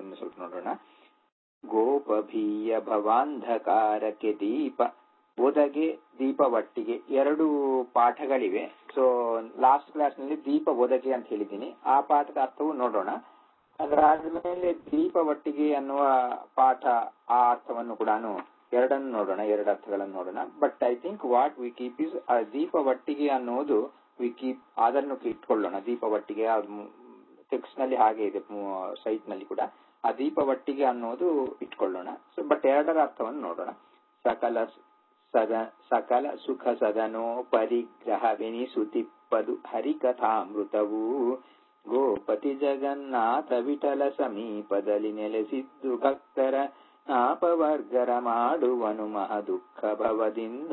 ಅದನ್ನು ಸ್ವಲ್ಪ ನೋಡೋಣ ಗೋಪಭೀಯ ಭವಾಂಧಕಾರಕ್ಕೆ ದೀಪ ಒದಗೆ ದೀಪ ಒಟ್ಟಿಗೆ ಎರಡು ಪಾಠಗಳಿವೆ ಸೊ ಲಾಸ್ಟ್ ಕ್ಲಾಸ್ ನಲ್ಲಿ ದೀಪ ಒದಗೆ ಅಂತ ಹೇಳಿದ್ದೀನಿ ಆ ಪಾಠದ ಅರ್ಥವು ನೋಡೋಣ ಅದರಾದ್ಮೇಲೆ ದೀಪ ಒಟ್ಟಿಗೆ ಅನ್ನುವ ಪಾಠ ಆ ಅರ್ಥವನ್ನು ಕೂಡ ಎರಡನ್ನು ನೋಡೋಣ ಎರಡು ಅರ್ಥಗಳನ್ನು ನೋಡೋಣ but I think what we keep is ದೀಪ ಒಟ್ಟಿಗೆ ಅನ್ನೋದು ವಿ ಕೀಪ್ ಅದನ್ನು ಇಟ್ಕೊಳ್ಳೋಣ ದೀಪ ಒಟ್ಟಿಗೆ ಟೆಕ್ಸ್ಟ್ ನಲ್ಲಿ ಹಾಗೆ ಇದೆ ಸೈಟ್ ನಲ್ಲಿ ಕೂಡ ಆ ದೀಪ ಒಟ್ಟಿಗೆ ಅನ್ನೋದು ಇಟ್ಕೊಳ್ಳೋಣ ಸೊ ಬಟ್ ಎರಡರ ಅರ್ಥವನ್ನು ನೋಡೋಣ ಸಕಲ ಸದ ಸಕಲ ಸುಖ ಸದನೋ ಪರಿಗ್ರಹವೆನಿಸುತ್ತಿಪ್ಪದು ಹರಿಕಥಾಮೃತವು ಗೋಪತಿ ಜಗನ್ನಾಥ ವಿಠಲ ಸಮೀಪದಲ್ಲಿ ನೆಲೆಸಿದ್ದು ಭಕ್ತರ ನಾಪವರ್ಗರ ಮಾಡುವನು ಮಹ ದುಃಖ ಭವದಿಂದ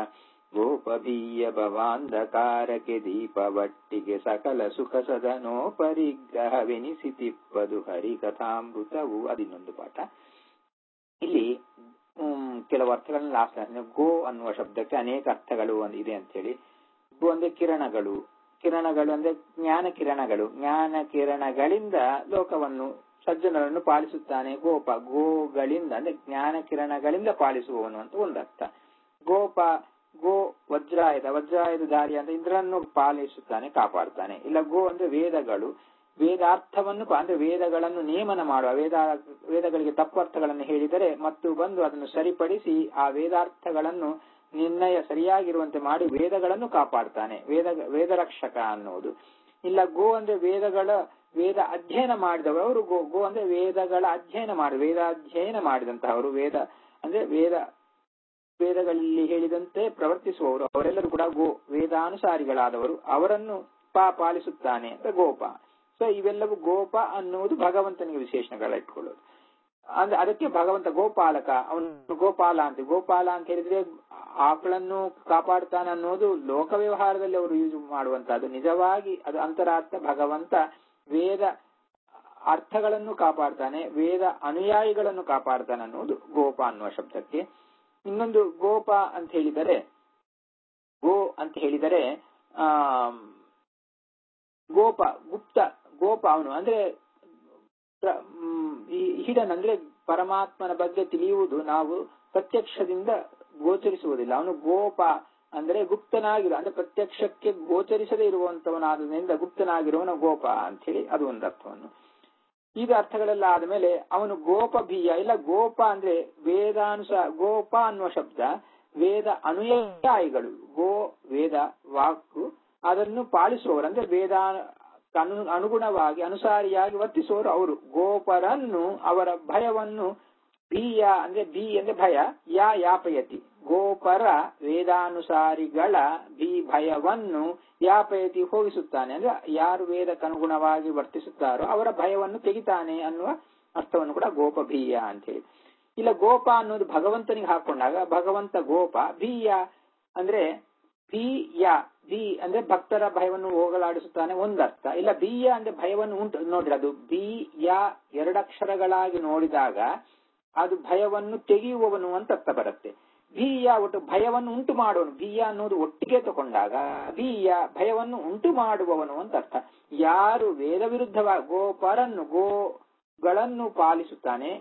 ಗೋಪಭೀಯ ಭವಾಂಧಕಾರಕ್ಕೆ ದೀಪವಟ್ಟಿಗೆ ಸಕಲ ಸುಖ ಸದನೋ ಪರಿಗ್ರಹವೆನಿಸಿತಿಪ್ಪದು ಹರಿಕಥಾಮೃತವು ಅದಿನ್ನೊಂದು ಪಾಠ ಇಲ್ಲಿ ಕೆಲವು ಅರ್ಥಗಳನ್ನ ಲಾಸ್ಟ್ ಗೋ ಅನ್ನುವ ಶಬ್ದಕ್ಕೆ ಅನೇಕ ಅರ್ಥಗಳು ಇದೆ ಅಂತ ಹೇಳಿ ಗೋ ಅಂದ್ರೆ ಕಿರಣಗಳು ಕಿರಣಗಳು ಅಂದ್ರೆ ಜ್ಞಾನ ಕಿರಣಗಳು ಜ್ಞಾನ ಕಿರಣಗಳಿಂದ ಲೋಕವನ್ನು ಸಜ್ಜನರನ್ನು ಪಾಲಿಸುತ್ತಾನೆ ಗೋಪ ಗೋಗಳಿಂದ ಅಂದ್ರೆ ಜ್ಞಾನ ಕಿರಣಗಳಿಂದ ಪಾಲಿಸುವವನು ಅಂತ ಒಂದರ್ಥ ಗೋಪ ಗೋ ವಜ್ರಾಯದ ವಜ್ರಾಯದ ದಾರಿ ಅಂತ ಇಂದ್ರನ್ನು ಪಾಲಿಸುತ್ತಾನೆ ಕಾಪಾಡ್ತಾನೆ ಇಲ್ಲ ಗೋ ಅಂದ್ರೆ ವೇದಗಳು ವೇದಾರ್ಥವನ್ನು ಅಂದ್ರೆ ವೇದಗಳನ್ನು ನೇಮನ ಮಾಡುವ ವೇದ ವೇದಗಳಿಗೆ ತಪ್ಪರ್ಥಗಳನ್ನು ಹೇಳಿದರೆ ಮತ್ತು ಬಂದು ಅದನ್ನು ಸರಿಪಡಿಸಿ ಆ ವೇದಾರ್ಥಗಳನ್ನು ನಿರ್ಣಯ ಸರಿಯಾಗಿರುವಂತೆ ಮಾಡಿ ವೇದಗಳನ್ನು ಕಾಪಾಡ್ತಾನೆ ವೇದ ವೇದರಕ್ಷಕ ಅನ್ನುವುದು ಇಲ್ಲ ಗೋ ಅಂದ್ರೆ ವೇದಗಳ ವೇದ ಅಧ್ಯಯನ ಮಾಡಿದವರು ಗೋ ಗೋ ಅಂದ್ರೆ ವೇದಗಳ ಅಧ್ಯಯನ ಮಾಡಿ ವೇದಾಧ್ಯಯನ ಮಾಡಿದಂತಹವರು ವೇದ ಅಂದ್ರೆ ವೇದ ವೇದಗಳಲ್ಲಿ ಹೇಳಿದಂತೆ ಪ್ರವರ್ತಿಸುವವರು ಅವರೆಲ್ಲರೂ ಕೂಡ ಗೋ ವೇದಾನುಸಾರಿಗಳಾದವರು ಅವರನ್ನು ಪಾ ಪಾಲಿಸುತ್ತಾನೆ ಅಂತ ಗೋಪ ಸೊ ಇವೆಲ್ಲವೂ ಗೋಪ ಅನ್ನುವುದು ಭಗವಂತನಿಗೆ ವಿಶೇಷಣಗಳ ಇಟ್ಕೊಳ್ಳೋದು ಅಂದ್ರೆ ಅದಕ್ಕೆ ಭಗವಂತ ಗೋಪಾಲಕ ಅವನು ಗೋಪಾಲ ಅಂತ ಗೋಪಾಲ ಅಂತ ಹೇಳಿದ್ರೆ ಆಕಳನ್ನು ಕಾಪಾಡ್ತಾನೆ ಅನ್ನೋದು ಲೋಕ ವ್ಯವಹಾರದಲ್ಲಿ ಅವರು ಯೂಸ್ ಮಾಡುವಂತಹದ್ದು ನಿಜವಾಗಿ ಅದು ಅಂತರಾರ್ಥ ಭಗವಂತ ವೇದ ಅರ್ಥಗಳನ್ನು ಕಾಪಾಡ್ತಾನೆ ವೇದ ಅನುಯಾಯಿಗಳನ್ನು ಕಾಪಾಡ್ತಾನೆ ಅನ್ನೋದು ಗೋಪ ಅನ್ನುವ ಶಬ್ದಕ್ಕೆ ಇನ್ನೊಂದು ಗೋಪ ಅಂತ ಹೇಳಿದರೆ ಗೋ ಅಂತ ಹೇಳಿದರೆ ಆ ಗೋಪ ಗುಪ್ತ ಗೋಪ ಅವನು ಅಂದ್ರೆ ಹಿಡನ್ ಅಂದ್ರೆ ಪರಮಾತ್ಮನ ಬಗ್ಗೆ ತಿಳಿಯುವುದು ನಾವು ಪ್ರತ್ಯಕ್ಷದಿಂದ ಗೋಚರಿಸುವುದಿಲ್ಲ ಅವನು ಗೋಪ ಅಂದ್ರೆ ಗುಪ್ತನಾಗಿರೋ ಅಂದ್ರೆ ಪ್ರತ್ಯಕ್ಷಕ್ಕೆ ಗೋಚರಿಸದೇ ಇರುವಂತವನಾದ್ರಿಂದ ಗುಪ್ತನಾಗಿರುವವನ ಗೋಪ ಅಂತ ಹೇಳಿ ಅದು ಒಂದು ಅರ್ಥವನ್ನು ಈಗ ಅರ್ಥಗಳೆಲ್ಲ ಆದ್ಮೇಲೆ ಅವನು ಗೋಪ ಬೀಯ ಇಲ್ಲ ಗೋಪ ಅಂದ್ರೆ ವೇದಾನುಸಾರ ಗೋಪ ಅನ್ನುವ ಶಬ್ದ ವೇದ ಅನುಯಾಯಿಗಳು ಗೋ ವೇದ ವಾಕು ಅದನ್ನು ಪಾಲಿಸುವವರು ಅಂದ್ರೆ ವೇದ ಅನುಗುಣವಾಗಿ ಅನುಸಾರಿಯಾಗಿ ವರ್ತಿಸುವವರು ಅವರು ಗೋಪರನ್ನು ಅವರ ಭಯವನ್ನು ಭೀಯ ಅಂದ್ರೆ ಭೀ ಅಂದ್ರೆ ಭಯ ಯಾ ಯಾಪಯತಿ ಗೋಪರ ವೇದಾನುಸಾರಿಗಳ ಭೀ ಭಯವನ್ನು ಯಾಪಯತಿ ಹೋಗಿಸುತ್ತಾನೆ ಅಂದ್ರೆ ಯಾರು ವೇದಕ್ಕನುಗುಣವಾಗಿ ವರ್ತಿಸುತ್ತಾರೋ ಅವರ ಭಯವನ್ನು ತೆಗಿತಾನೆ ಅನ್ನುವ ಅರ್ಥವನ್ನು ಕೂಡ ಗೋಪ ಭೀಯ ಅಂತ ಹೇಳಿ ಇಲ್ಲ ಗೋಪ ಅನ್ನೋದು ಭಗವಂತನಿಗೆ ಹಾಕೊಂಡಾಗ ಭಗವಂತ ಗೋಪ ಭೀಯ ಅಂದ್ರೆ ಭೀಯ ಬಿ ಅಂದ್ರೆ ಭಕ್ತರ ಭಯವನ್ನು ಹೋಗಲಾಡಿಸುತ್ತಾನೆ ಒಂದರ್ಥ ಇಲ್ಲ ಬೀಯ ಅಂದ್ರೆ ಭಯವನ್ನು ಉಂಟು ನೋಡ್ರಿ ಅದು ಬಿ ಯ ಎರಡಕ್ಷರಗಳಾಗಿ ನೋಡಿದಾಗ ಅದು ಭಯವನ್ನು ತೆಗೆಯುವವನು ಅಂತ ಅರ್ಥ ಬರುತ್ತೆ ಬೀಯ ಒಟ್ಟು ಭಯವನ್ನು ಉಂಟು ಮಾಡುವನು ಬೀಯ ಅನ್ನೋದು ಒಟ್ಟಿಗೆ ತಗೊಂಡಾಗ ಬೀಯ ಭಯವನ್ನು ಉಂಟು ಮಾಡುವವನು ಅಂತ ಅರ್ಥ ಯಾರು ವೇದ ವಿರುದ್ಧವಾಗಿ ಗೋಪರನ್ನು ಗೋಗಳನ್ನು ಪಾಲಿಸುತ್ತಾನೆ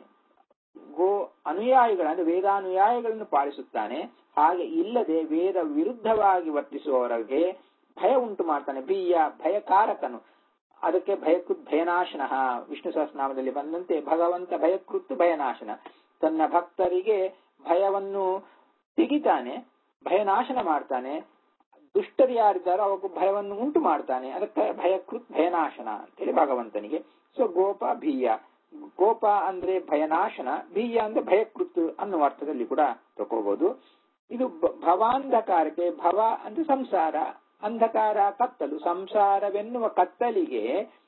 ಗೋ ಅನುಯಾಯಿಗಳ ಅಂದ್ರೆ ವೇದಾನುಯಾಯಿಗಳನ್ನು ಪಾಲಿಸುತ್ತಾನೆ ಹಾಗೆ ಇಲ್ಲದೆ ವೇದ ವಿರುದ್ಧವಾಗಿ ವರ್ತಿಸುವವರಿಗೆ ಭಯ ಉಂಟು ಮಾಡ್ತಾನೆ ಬೀಯ ಭಯಕಾರಕನು ಅದಕ್ಕೆ ಭಯಕೃತ್ ಭಯನಾಶನ ವಿಷ್ಣು ಸಹಸ್ರನಾಮದಲ್ಲಿ ಬಂದಂತೆ ಭಗವಂತ ಭಯಕೃತ್ ಭಯನಾಶನ ತನ್ನ ಭಕ್ತರಿಗೆ ಭಯವನ್ನು ತೆಗಿತಾನೆ ಭಯನಾಶನ ಮಾಡ್ತಾನೆ ದುಷ್ಟರು ಯಾರಿದ್ದಾರೋ ಅವಕ್ಕೆ ಭಯವನ್ನು ಉಂಟು ಮಾಡ್ತಾನೆ ಅದಕ್ಕೆ ಭಯಕೃತ್ ಭಯನಾಶನ ಅಂತೇಳಿ ಭಗವಂತನಿಗೆ ಸೊ ಗೋಪ ಭೀಯ ಗೋಪ ಅಂದ್ರೆ ಭಯನಾಶನ ಬೀಯ ಅಂದ್ರೆ ಭಯಕೃತ್ ಅನ್ನುವ ಅರ್ಥದಲ್ಲಿ ಕೂಡ ತಗೋಬಹುದು ಇದು ಭವಾಂಧಕಾರಕ್ಕೆ ಭವ ಅಂದ್ರೆ ಸಂಸಾರ ಅಂಧಕಾರ ಕತ್ತಲು ಸಂಸಾರವೆನ್ನುವ ಕತ್ತಲಿಗೆ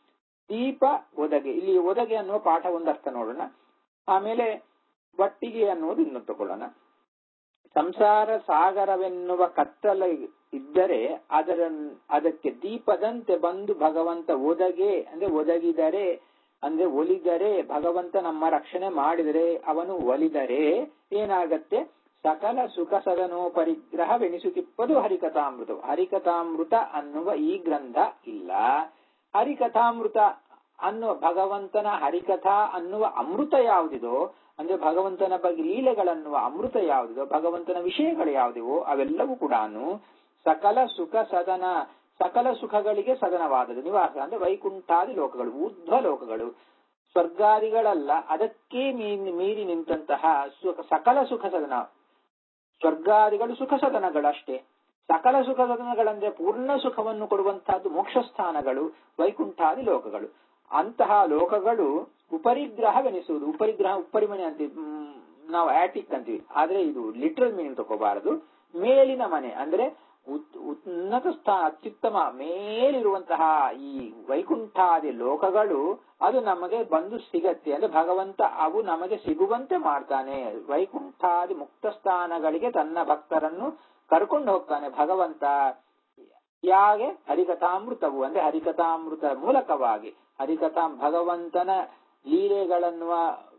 ದೀಪ ಒದಗೆ ಇಲ್ಲಿ ಒದಗೆ ಅನ್ನುವ ಪಾಠ ಒಂದು ಅರ್ಥ ನೋಡೋಣ ಆಮೇಲೆ ಒಟ್ಟಿಗೆ ಅನ್ನೋದು ಇನ್ನು ತಗೊಳ್ಳೋಣ ಸಂಸಾರ ಸಾಗರವೆನ್ನುವ ಕತ್ತಲ ಇದ್ದರೆ ಅದರ ಅದಕ್ಕೆ ದೀಪದಂತೆ ಬಂದು ಭಗವಂತ ಒದಗೆ ಅಂದ್ರೆ ಒದಗಿದರೆ ಅಂದ್ರೆ ಒಲಿದರೆ ಭಗವಂತ ನಮ್ಮ ರಕ್ಷಣೆ ಮಾಡಿದರೆ ಅವನು ಒಲಿದರೆ ಏನಾಗತ್ತೆ ಸಕಲ ಸುಖ ಸದನೋ ಪರಿಗ್ರಹವೆನಿಸುತ್ತಿಪ್ಪದು ಹರಿಕಥಾಮೃತ ಹರಿಕಥಾಮೃತ ಅನ್ನುವ ಈ ಗ್ರಂಥ ಇಲ್ಲ ಹರಿಕಥಾಮೃತ ಅನ್ನುವ ಭಗವಂತನ ಹರಿಕಥಾ ಅನ್ನುವ ಅಮೃತ ಯಾವುದಿದೋ ಅಂದ್ರೆ ಭಗವಂತನ ಬಗ್ಗೆ ಲೀಲೆಗಳನ್ನುವ ಅಮೃತ ಯಾವುದಿದೋ ಭಗವಂತನ ವಿಷಯಗಳು ಯಾವುದಿವೋ ಅವೆಲ್ಲವೂ ಕೂಡ ಸಕಲ ಸುಖ ಸದನ ಸಕಲ ಸುಖಗಳಿಗೆ ಸದನವಾದದ್ದು ನಿವಾಸ ಅಂದ್ರೆ ವೈಕುಂಠಾದಿ ಲೋಕಗಳು ಊರ್ಧ್ವ ಲೋಕಗಳು ಸ್ವರ್ಗಾದಿಗಳಲ್ಲ ಅದಕ್ಕೆ ಮೀರಿ ನಿಂತಹ ಸಕಲ ಸುಖ ಸದನ ಸ್ವರ್ಗಾದಿಗಳು ಸುಖ ಸದನಗಳಷ್ಟೇ ಸಕಲ ಸುಖ ಸದನಗಳಂದ್ರೆ ಪೂರ್ಣ ಸುಖವನ್ನು ಕೊಡುವಂತಹದ್ದು ಮೋಕ್ಷ ಸ್ಥಾನಗಳು ವೈಕುಂಠಾದಿ ಲೋಕಗಳು ಅಂತಹ ಲೋಕಗಳು ಉಪರಿಗ್ರಹವೆನಿಸುವುದು ಉಪರಿಗ್ರಹ ಉಪ್ಪರಿಮನೆ ಅಂತೀವಿ ನಾವು ಆಟಿಕ್ ಅಂತೀವಿ ಆದ್ರೆ ಇದು ಲಿಟ್ರಲ್ ಮೀನಿಂಗ್ ತಗೋಬಾರದು ಮೇಲಿನ ಮನೆ ಅಂದ್ರೆ ಉನ್ನತ ಸ್ಥಾನ ಅತ್ಯುತ್ತಮ ಮೇಲಿರುವಂತಹ ಈ ವೈಕುಂಠಾದಿ ಲೋಕಗಳು ಅದು ನಮಗೆ ಬಂದು ಸಿಗತ್ತೆ ಅಂದ್ರೆ ಭಗವಂತ ಅವು ನಮಗೆ ಸಿಗುವಂತೆ ಮಾಡ್ತಾನೆ ವೈಕುಂಠಾದಿ ಮುಕ್ತ ಸ್ಥಾನಗಳಿಗೆ ತನ್ನ ಭಕ್ತರನ್ನು ಕರ್ಕೊಂಡು ಹೋಗ್ತಾನೆ ಭಗವಂತ ಯಾಗೆ ಹರಿಕಥಾಮೃತವು ಅಂದ್ರೆ ಹರಿಕಥಾಮೃತ ಮೂಲಕವಾಗಿ ಹರಿಕಥಾ ಭಗವಂತನ ಲೀಲೆಗಳನ್ನುವ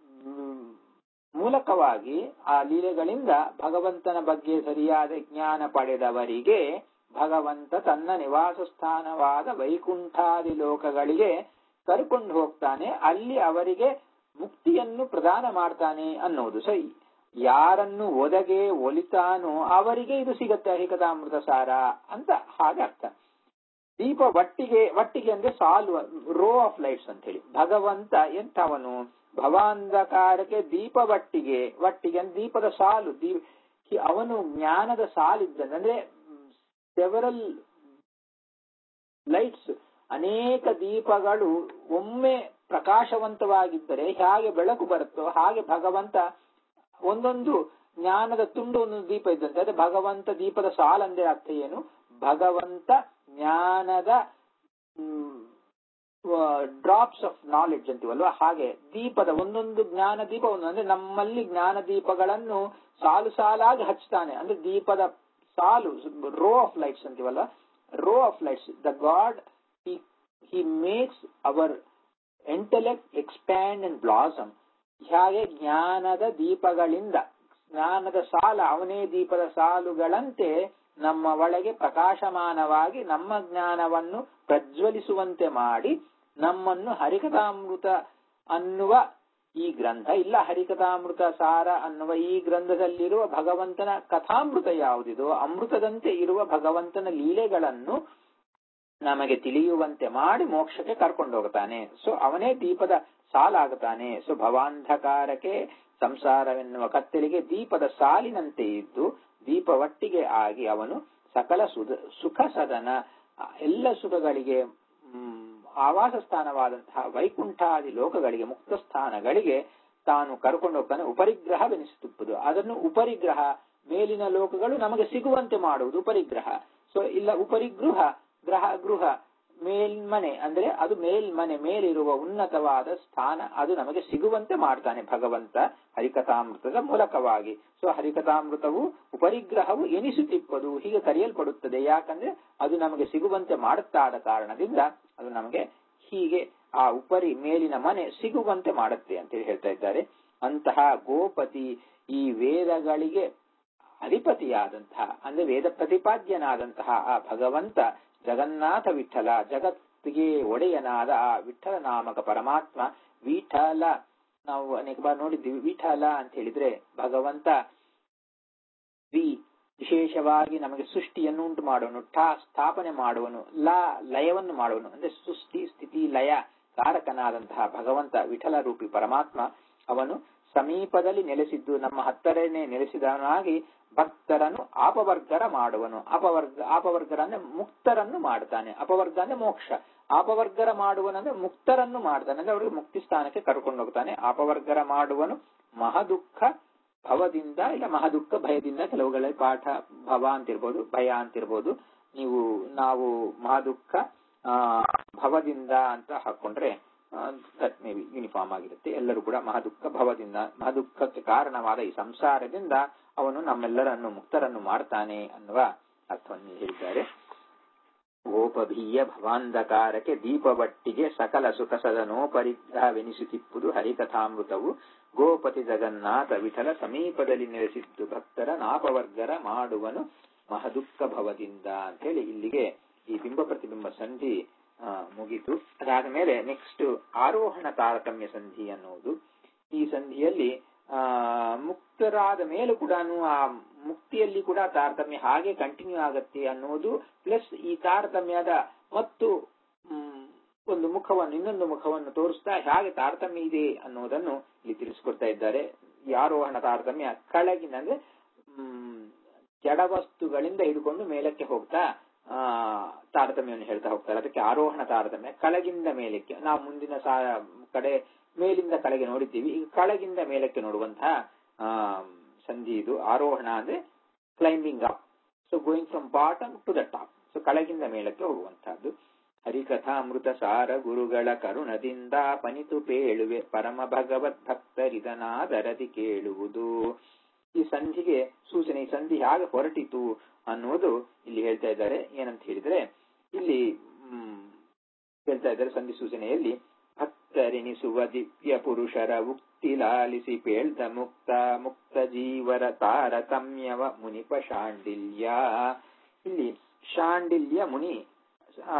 ಮೂಲಕವಾಗಿ ಆ ಲೀಲೆಗಳಿಂದ ಭಗವಂತನ ಬಗ್ಗೆ ಸರಿಯಾದ ಜ್ಞಾನ ಪಡೆದವರಿಗೆ ಭಗವಂತ ತನ್ನ ನಿವಾಸ ಸ್ಥಾನವಾದ ವೈಕುಂಠಾದಿ ಲೋಕಗಳಿಗೆ ಕರ್ಕೊಂಡು ಹೋಗ್ತಾನೆ ಅಲ್ಲಿ ಅವರಿಗೆ ಮುಕ್ತಿಯನ್ನು ಪ್ರದಾನ ಮಾಡ್ತಾನೆ ಅನ್ನೋದು ಸೊ ಯಾರನ್ನು ಒದಗೆ ಒಲಿತಾನೋ ಅವರಿಗೆ ಇದು ಸಿಗತ್ತೆ ಹರಿಕಥಾಮೃತ ಸಾರ ಅಂತ ಹಾಗೆ ಅರ್ಥ ದೀಪ ಒಟ್ಟಿಗೆ ಒಟ್ಟಿಗೆ ಅಂದ್ರೆ ಸಾಲು ರೋ ಆಫ್ ಲೈಟ್ಸ್ ಅಂತ ಹೇಳಿ ಭಗವಂತ ಎಂಥವನು ಭವಾಂಧಕಾರಕ್ಕೆ ದೀಪ ಒಟ್ಟಿಗೆ ಒಟ್ಟಿಗೆ ಅಂದ್ರೆ ದೀಪದ ಸಾಲು ದೀಪ ಅವನು ಜ್ಞಾನದ ಸಾಲಿದ್ದಂತೆ ಅಂದ್ರೆ ಸೆವರಲ್ ಲೈಟ್ಸ್ ಅನೇಕ ದೀಪಗಳು ಒಮ್ಮೆ ಪ್ರಕಾಶವಂತವಾಗಿದ್ದರೆ ಹೇಗೆ ಬೆಳಕು ಬರುತ್ತೋ ಹಾಗೆ ಭಗವಂತ ಒಂದೊಂದು ಜ್ಞಾನದ ತುಂಡು ಒಂದೊಂದು ದೀಪ ಇದ್ದಂತೆ ಅದೇ ಭಗವಂತ ದೀಪದ ಸಾಲಂದ್ರೆ ಅರ್ಥ ಏನು ಭಗವಂತ ಜ್ಞಾನದ ಡ್ರಾಪ್ಸ್ ಆಫ್ ನಾಲೆಡ್ಜ್ ಅಂತೀವಲ್ವಾ ಹಾಗೆ ದೀಪದ ಒಂದೊಂದು ಜ್ಞಾನ ದೀಪ ಒಂದು ಅಂದ್ರೆ ನಮ್ಮಲ್ಲಿ ಜ್ಞಾನ ದೀಪಗಳನ್ನು ಸಾಲು ಸಾಲಾಗಿ ಹಚ್ತಾನೆ ಅಂದ್ರೆ ದೀಪದ ಸಾಲು ರೋ ಆಫ್ ಲೈಟ್ಸ್ ಅಂತೀವಲ್ವಾ row of lights the god he makes our intellect expand and blossom ಹಾಗೆ ಜ್ಞಾನದ ದೀಪಗಳಿಂದ ಜ್ಞಾನದ ಸಾಲ ಅವನೇ ದೀಪದ ಸಾಲುಗಳಂತೆ ನಮ್ಮ ಒಳಗೆ ಪ್ರಕಾಶಮಾನವಾಗಿ ನಮ್ಮ ಜ್ಞಾನವನ್ನು ಪ್ರಜ್ವಲಿಸುವಂತೆ ಮಾಡಿ ನಮ್ಮನ್ನು ಹರಿಕಥಾಮೃತ ಅನ್ನುವ ಈ ಗ್ರಂಥ ಇಲ್ಲ ಹರಿಕಥಾಮೃತ ಸಾರ ಅನ್ನುವ ಈ ಗ್ರಂಥದಲ್ಲಿರುವ ಭಗವಂತನ ಕಥಾಮೃತ ಯಾವುದಿದೋ ಅಮೃತದಂತೆ ಇರುವ ಭಗವಂತನ ಲೀಲೆಗಳನ್ನು ನಮಗೆ ತಿಳಿಯುವಂತೆ ಮಾಡಿ ಮೋಕ್ಷಕ್ಕೆ ಕರ್ಕೊಂಡು ಹೋಗ್ತಾನೆ ಸೊ ಅವನೇ ದೀಪದ ಸಾಲಾಗುತ್ತಾನೆ ಸೊ ಭವಾಂಧಕಾರಕ್ಕೆ ಸಂಸಾರವೆನ್ನುವ ಕತ್ತಲಿಗೆ ದೀಪದ ಸಾಲಿನಂತೆ ಇದ್ದು ದೀಪ ಒಟ್ಟಿಗೆ ಆಗಿ ಅವನು ಸಕಲ ಸುಧ ಸುಖ ಸದನ ಎಲ್ಲ ಸುಖಗಳಿಗೆ ಆವಾಸ ಸ್ಥಾನವಾದಂತಹ ವೈಕುಂಠಾದಿ ಲೋಕಗಳಿಗೆ ಮುಕ್ತ ಸ್ಥಾನಗಳಿಗೆ ತಾನು ಕರ್ಕೊಂಡು ಹೋಗ್ತಾನೆ ಉಪರಿಗ್ರಹವೆನಿಸುತ್ತಿಪ್ಪದು ಅದನ್ನು ಉಪರಿಗ್ರಹ ಮೇಲಿನ ಲೋಕಗಳು ನಮಗೆ ಸಿಗುವಂತೆ ಮಾಡುವುದು ಉಪರಿಗ್ರಹ ಸೊ ಇಲ್ಲ ಉಪರಿಗೃಹ ಗ್ರಹ ಗೃಹ ಮೇಲ್ಮನೆ ಅಂದ್ರೆ ಅದು ಮೇಲ್ಮನೆ ಮೇಲಿರುವ ಉನ್ನತವಾದ ಸ್ಥಾನ ಅದು ನಮಗೆ ಸಿಗುವಂತೆ ಮಾಡ್ತಾನೆ ಭಗವಂತ ಹರಿಕಥಾಮೃತದ ಮೂಲಕವಾಗಿ ಸೊ ಹರಿಕಥಾಮೃತವು ಉಪರಿಗ್ರಹವು ಎನಿಸುತ್ತಿಪ್ಪದು ಹೀಗೆ ಕರೆಯಲ್ಪಡುತ್ತದೆ ಯಾಕಂದ್ರೆ ಅದು ನಮಗೆ ಸಿಗುವಂತೆ ಮಾಡುತ್ತಾದ ಕಾರಣದಿಂದ ಅದು ನಮಗೆ ಹೀಗೆ ಆ ಉಪರಿ ಮೇಲಿನ ಮನೆ ಸಿಗುವಂತೆ ಮಾಡುತ್ತೆ ಅಂತ ಹೇಳ್ತಾ ಇದ್ದಾರೆ ಅಂತಹ ಗೋಪತಿ ಈ ವೇದಗಳಿಗೆ ಅಧಿಪತಿಯಾದಂತಹ ಅಂದ್ರೆ ವೇದ ಪ್ರತಿಪಾದ್ಯನಾದಂತಹ ಆ ಭಗವಂತ ಜಗನ್ನಾಥ ವಿಠಲ ಜಗತ್ತಿಗೆ ಒಡೆಯನಾದ ಆ ವಿಠಲ ನಾಮಕ ಪರಮಾತ್ಮ ವಿಠಲ ನಾವು ಅನೇಕ ಬಾರಿ ನೋಡಿದ್ದೀವಿ ವಿಠಲ ಅಂತ ಹೇಳಿದ್ರೆ ಭಗವಂತ ವಿ ವಿಶೇಷವಾಗಿ ನಮಗೆ ಸೃಷ್ಟಿಯನ್ನು ಉಂಟು ಮಾಡುವನು ಠಾ ಸ್ಥಾಪನೆ ಮಾಡುವನು ಲ ಲಯವನ್ನು ಮಾಡುವನು ಅಂದ್ರೆ ಸೃಷ್ಟಿ ಸ್ಥಿತಿ ಲಯ ಕಾರಕನಾದಂತಹ ಭಗವಂತ ವಿಠಲ ರೂಪಿ ಪರಮಾತ್ಮ ಅವನು ಸಮೀಪದಲ್ಲಿ ನೆಲೆಸಿದ್ದು ನಮ್ಮ ಹತ್ತರನೇ ನೆಲೆಸಿದವನಾಗಿ ಭಕ್ತರನ್ನು ಅಪವರ್ಗರ ಮಾಡುವನು ಅಪವರ್ಗ ಅಪವರ್ಗರ ಅಂದ್ರೆ ಮುಕ್ತರನ್ನು ಮಾಡ್ತಾನೆ ಅಪವರ್ಗ ಅಂದ್ರೆ ಮೋಕ್ಷ ಅಪವರ್ಗರ ಮಾಡುವನಂದ್ರೆ ಮುಕ್ತರನ್ನು ಮಾಡ್ತಾನೆ ಅಂದ್ರೆ ಅವರಿಗೆ ಮುಕ್ತಿ ಸ್ಥಾನಕ್ಕೆ ಕರ್ಕೊಂಡು ಹೋಗ್ತಾನೆ ಅಪವರ್ಗರ ಮಾಡುವನು ಮಹದುಃಖ ಭವದಿಂದ ಇಲ್ಲ ಮಹದುಃಖ ಭಯದಿಂದ ಕೆಲವುಗಳಲ್ಲಿ ಪಾಠ ಭವ ಅಂತಿರ್ಬೋದು ಭಯ ಅಂತಿರ್ಬೋದು ನೀವು ನಾವು ಮಹದುಃಖ ಆ ಭವದಿಂದ ಅಂತ ಹಾಕೊಂಡ್ರೆ ದಟ್ ಮೇ ಬಿ ಯೂನಿಫಾರ್ಮ್ ಆಗಿರುತ್ತೆ ಎಲ್ಲರೂ ಕೂಡ ಮಹದುಃಖ ಭವದಿಂದ ಮಹದುಃಖಕ್ಕೆ ಕಾರಣವಾದ ಈ ಸಂಸಾರದಿಂದ ಅವನು ನಮ್ಮೆಲ್ಲರನ್ನು ಮುಕ್ತರನ್ನು ಮಾಡ್ತಾನೆ ಅನ್ನುವ ಅರ್ಥವನ್ನು ಹೇಳಿದ್ದಾರೆ ಗೋಪಭೀಯ ಭವಾಂಧಕಾರಕ್ಕೆ ದೀಪವಟ್ಟಿಗೆ ಸಕಲ ಸುಖ ಸದನೋಪರಿಗ್ರಹವೆನಿಸುತ್ತಿಪ್ಪುದು ಹರಿಕಥಾಮೃತವು ಗೋಪತಿ ಜಗನ್ನಾಥ ವಿಠಲ ಸಮೀಪದಲ್ಲಿ ನೆಲೆಸಿದ್ದು ಭಕ್ತರ ನಾಪವರ್ಗರ ಮಾಡುವನು ಮಹದುಃಖ ಭವದಿಂದ ಅಂತ ಹೇಳಿ ಇಲ್ಲಿಗೆ ಈ ಬಿಂಬ ಪ್ರತಿಬಿಂಬ ಸಂಧಿ ಆ, ಮುಗೀತು ಅದಾದ ಮೇಲೆ ನೆಕ್ಸ್ಟ್ ಆರೋಹಣ ತಾರತಮ್ಯ ಸಂಧಿ ಅನ್ನುವುದು ಈ ಸಂಧಿಯಲ್ಲಿ ಆ ಮುಕ್ತರಾದ ಮೇಲೂ ಕೂಡ ಆ ಮುಕ್ತಿಯಲ್ಲಿ ಕೂಡ ತಾರತಮ್ಯ ಹಾಗೆ ಕಂಟಿನ್ಯೂ ಆಗತ್ತೆ ಅನ್ನೋದು ಪ್ಲಸ್ ಈ ತಾರತಮ್ಯದ ಮತ್ತು ಮ್, ಒಂದು ಮುಖವನ್ನು ಇನ್ನೊಂದು ಮುಖವನ್ನು ತೋರಿಸ್ತಾ ಹೇಗೆ ತಾರತಮ್ಯ ಇದೆ ಅನ್ನೋದನ್ನು ಇಲ್ಲಿ ತಿಳಿಸ್ಕೊಡ್ತಾ ಇದ್ದಾರೆ ಈ ಆರೋಹಣ ತಾರತಮ್ಯ ಕೆಳಗಿನ ಅಂದ್ರೆ ಮ್, ಜಡವಸ್ತುಗಳಿಂದ ಹಿಡ್ಕೊಂಡು ಮೇಲಕ್ಕೆ ಹೋಗ್ತಾ ಆ ತಾರತಮ್ಯವನ್ನು ಹೇಳ್ತಾ ಹೋಗ್ತಾರೆ ಅದಕ್ಕೆ ಆರೋಹಣ ತಾರತಮ್ಯ ಕೆಳಗಿಂದ ಮೇಲಕ್ಕೆ ನಾವು ಮುಂದಿನ ಸಾ ಕಡೆ ಮೇಲಿಂದ ಕೆಳಗೆ ನೋಡಿದ್ದೀವಿ ಈಗ ಕೆಳಗಿಂದ ಮೇಲಕ್ಕೆ ನೋಡುವಂತಹ ಆ ಸಂಧಿ ಇದು ಆರೋಹಣ ಅಂದ್ರೆ climbing up so going from bottom to the top so ಕೆಳಗಿಂದ ಮೇಲಕ್ಕೆ ಹೋಗುವಂತಹದ್ದು ಹರಿಕಥಾಮೃತ ಸಾರ ಗುರುಗಳ ಕರುಣದಿಂದ ಪನಿತು ಪೇಳುವೆ ಪರಮ ಭಗವತ್ ಭಕ್ತರಿದನಾದರದಿ ಕೇಳುವುದು ಈ ಸಂಧಿಗೆ ಸೂಚನೆ ಈ ಸಂಧಿ ಹೇಗೆ ಹೊರಟಿತು ಅನ್ನೋದು ಇಲ್ಲಿ ಹೇಳ್ತಾ ಇದ್ದಾರೆ ಏನಂತ ಹೇಳಿದ್ರೆ ಇಲ್ಲಿ ಹ್ಮ್, ಹೇಳ್ತಾ ಇದ್ದಾರೆ ಸಂಧಿ ಸೂಚನೆಯಲ್ಲಿ ಭಕ್ತರೆನಿಸುವ ದಿವ್ಯ ಪುರುಷರ ಉಕ್ತಿ ಲಾಲಿಸಿ ಪೇಳ್ದ ಮುಕ್ತ ಮುಕ್ತ ಜೀವರ ತಾರತಮ್ಯವ ಮುನಿಪ ಶಾಂಡಿಲ್ಯ ಇಲ್ಲಿ ಶಾಂಡಿಲ್ಯ ಮುನಿ ಆ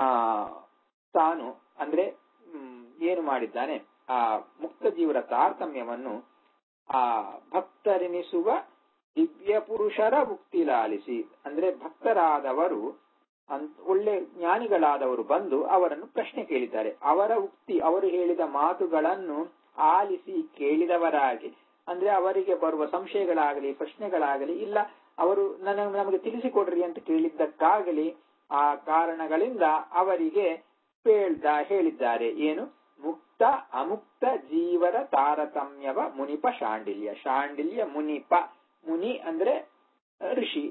ತಾನು ಅಂದ್ರೆ ಹ್ಮ್, ಏನು ಮಾಡಿದ್ದಾನೆ ಆ ಮುಕ್ತ ಜೀವರ ತಾರತಮ್ಯವನ್ನು ಆ ಭಕ್ತರೆನಿಸುವ ದಿವ್ಯ ಪುರುಷರ ಮುಕ್ತಿ ಲಾಲಿಸಿ ಅಂದ್ರೆ ಭಕ್ತರಾದವರು ಅಂತ್- ಒಳ್ಳೆ ಜ್ಞಾನಿಗಳಾದವರು ಬಂದು ಅವರನ್ನು ಪ್ರಶ್ನೆ ಕೇಳಿದ್ದಾರೆ ಅವರ ಉಕ್ತಿ ಅವರು ಹೇಳಿದ ಮಾತುಗಳನ್ನು ಆಲಿಸಿ ಕೇಳಿದವರಾಗಿ ಅಂದ್ರೆ ಅವರಿಗೆ ಬರುವ ಸಂಶಯಗಳಾಗಲಿ ಪ್ರಶ್ನೆಗಳಾಗಲಿ ಇಲ್ಲ ಅವರು ನನ್ನ ನಮಗೆ ತಿಳಿಸಿಕೊಡ್ರಿ ಅಂತ ಕೇಳಿದ್ದಕ್ಕಾಗಲಿ ಆ ಕಾರಣಗಳಿಂದ ಅವರಿಗೆ ಹೇಳ್ದ ಹೇಳಿದ್ದಾರೆ ಏನು ಮುಕ್ತ ಅಮುಕ್ತ ಜೀವರ ತಾರತಮ್ಯವ ಮುನಿಪ ಶಾಂಡಿಲ್ಯ ಶಾಂಡಿಲ್ಯ ಮುನಿಪ ಮುನಿ ಅಂದ್ರೆ ಋಷಿ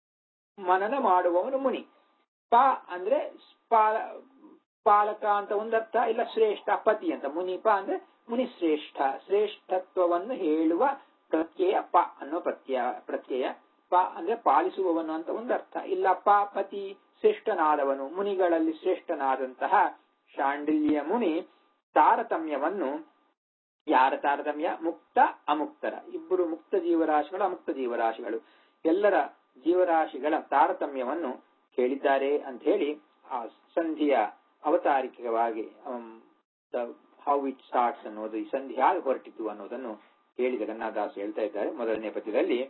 ಮನನ ಮಾಡುವವನು ಮುನಿ ಪ ಅಂದ್ರೆ ಪಾಲ- ಪಾಲಕ ಅಂತ ಒಂದರ್ಥ ಇಲ್ಲ ಶ್ರೇಷ್ಠ ಪತಿ ಅಂತ ಮುನಿಪ ಅಂದ್ರೆ ಮುನಿ ಶ್ರೇಷ್ಠ ಶ್ರೇಷ್ಠತ್ವವನ್ನು ಹೇಳುವ ಪ್ರತ್ಯಯ ಪ ಅನ್ನೋ ಪ್ರತ್ಯಯ ಪ್ರತ್ಯಯ ಪ ಅಂದ್ರೆ ಪಾಲಿಸುವವನು ಅಂತ ಒಂದರ್ಥ ಇಲ್ಲ ಪ ಪತಿ ಶ್ರೇಷ್ಠನಾದವನು ಮುನಿಗಳಲ್ಲಿ ಶ್ರೇಷ್ಠನಾದಂತಹ ಶಾಂಡಿಲ್ಯ ಮುನಿ ತಾರತಮ್ಯವನ್ನು ಯಾರ ತಾರತಮ್ಯ ಮುಕ್ತ ಅಮುಕ್ತರ ಇಬ್ಬರು ಮುಕ್ತ ಜೀವರಾಶಿಗಳು ಅಮುಕ್ತ ಜೀವರಾಶಿಗಳು ಎಲ್ಲರ ಜೀವರಾಶಿಗಳ ತಾರತಮ್ಯವನ್ನು ಕೇಳಿದ್ದಾರೆ ಅಂತ ಹೇಳಿ ಆ ಸಂಧಿಯ ಅವತಾರಿಕವಾಗಿ ಹೌ ಇಟ್ ಸ್ಟಾರ್ಟ್ಸ್ ಅನ್ನೋದು ಈ ಸಂಧಿ ಹೇಗೆ ಹೊರಟಿತು ಅನ್ನೋದನ್ನು ಹೇಳಿ ಜಗನ್ನಾಥದಾಸ್ ಹೇಳ್ತಾ ಇದ್ದಾರೆ ಮೊದಲನೇ ಪದ್ಯದಲ್ಲಿ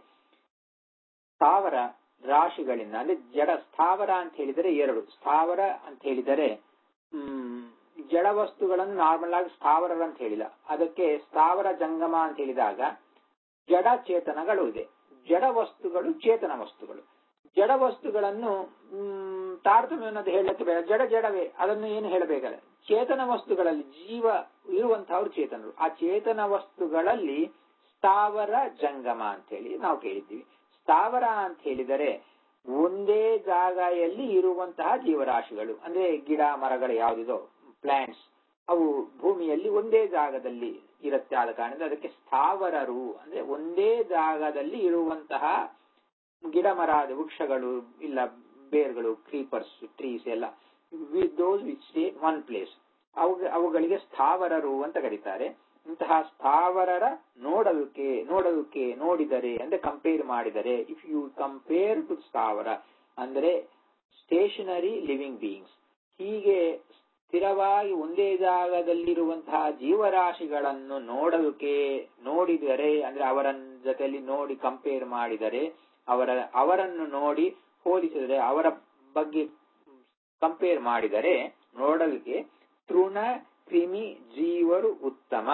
ಸ್ಥಾವರ ರಾಶಿಗಳಿಂದ ಅಂದ್ರೆ ಜಡ ಸ್ಥಾವರ ಅಂತ ಹೇಳಿದರೆ ಎರಡು ಸ್ಥಾವರ ಅಂತ ಹೇಳಿದರೆ ಹ್ಮ್ ಜಡ ವಸ್ತುಗಳನ್ನು ನಾರ್ಮಲ್ ಆಗಿ ಸ್ಥಾವರ ಅಂತ ಹೇಳಿಲ್ಲ ಅದಕ್ಕೆ ಸ್ಥಾವರ ಜಂಗಮ ಅಂತ ಹೇಳಿದಾಗ ಜಡ ಚೇತನಗಳು ಇದೆ ಜಡ ವಸ್ತುಗಳು ಚೇತನ ವಸ್ತುಗಳು ಜಡ ವಸ್ತುಗಳನ್ನು ಹ್ಮ್, ತಾರತಮ್ಯವನ್ನು ಹೇಳಕ್ಕೆ ಬೇಡ ಜಡ ಜಡವೇ ಅದನ್ನು ಏನು ಹೇಳಬೇಕಲ್ಲ ಚೇತನ ವಸ್ತುಗಳಲ್ಲಿ ಜೀವ ಇರುವಂತಹವ್ರು ಚೇತನರು ಆ ಚೇತನ ವಸ್ತುಗಳಲ್ಲಿ ಸ್ಥಾವರ ಜಂಗಮ ಅಂತ ಹೇಳಿ ನಾವು ಕೇಳಿದ್ದೀವಿ ಸ್ಥಾವರ ಅಂತ ಹೇಳಿದರೆ ಒಂದೇ ಜಾಗೆಯಲ್ಲಿ ಇರುವಂತಹ ಜೀವರಾಶಿಗಳು ಅಂದ್ರೆ ಗಿಡ ಮರಗಳು ಯಾವುದಿದೋ ಪ್ಲಾಂಟ್ಸ್ ಅವು ಭೂಮಿಯಲ್ಲಿ ಒಂದೇ ಜಾಗದಲ್ಲಿ ಇರುತ್ತೆ ಆದ ಕಾರಣದಿಂದ ಅದಕ್ಕೆ ಸ್ಥಾವರರು ಅಂದ್ರೆ ಒಂದೇ ಜಾಗದಲ್ಲಿ ಇರುವಂತಹ ಗಿಡ ಮರ ವೃಕ್ಷಗಳು ಇಲ್ಲ ಬೇರ್ಗಳು ಕ್ರೀಪರ್ಸ್ ಟ್ರೀಸ್ ಎಲ್ಲ those which stay one place ಅವುಗಳಿಗೆ ಸ್ಥಾವರರು ಅಂತ ಕರೀತಾರೆ ಇಂತಹ ಸ್ಥಾವರರ ನೋಡಲಿಕ್ಕೆ ನೋಡಲಿಕ್ಕೆ ನೋಡಿದರೆ ಅಂದ್ರೆ ಕಂಪೇರ್ ಮಾಡಿದರೆ ಇಫ್ ಯು ಕಂಪೇರ್ ಟು ಸ್ಥಾವರ ಅಂದ್ರೆ ಸ್ಟೇಷನರಿ ಲಿವಿಂಗ್ ಬೀಯಿಂಗ್ಸ್ ಹೀಗೆ ಸ್ಥಿರವಾಗಿ ಒಂದೇ ಜಾಗದಲ್ಲಿರುವಂತಹ ಜೀವರಾಶಿಗಳನ್ನು ನೋಡಲಿಕ್ಕೆ ನೋಡಿದರೆ ಅಂದ್ರೆ ಅವರ ಜೊತೆಯಲ್ಲಿ ನೋಡಿ ಕಂಪೇರ್ ಮಾಡಿದರೆ ಅವರ ಅವರನ್ನು ನೋಡಿ ಹೋಲಿಸಿದರೆ ಅವರ ಬಗ್ಗೆ ಕಂಪೇರ್ ಮಾಡಿದರೆ ನೋಡಲಿಕ್ಕೆ ತೃಣ ಕ್ರಿಮಿ ಜೀವರು ಉತ್ತಮ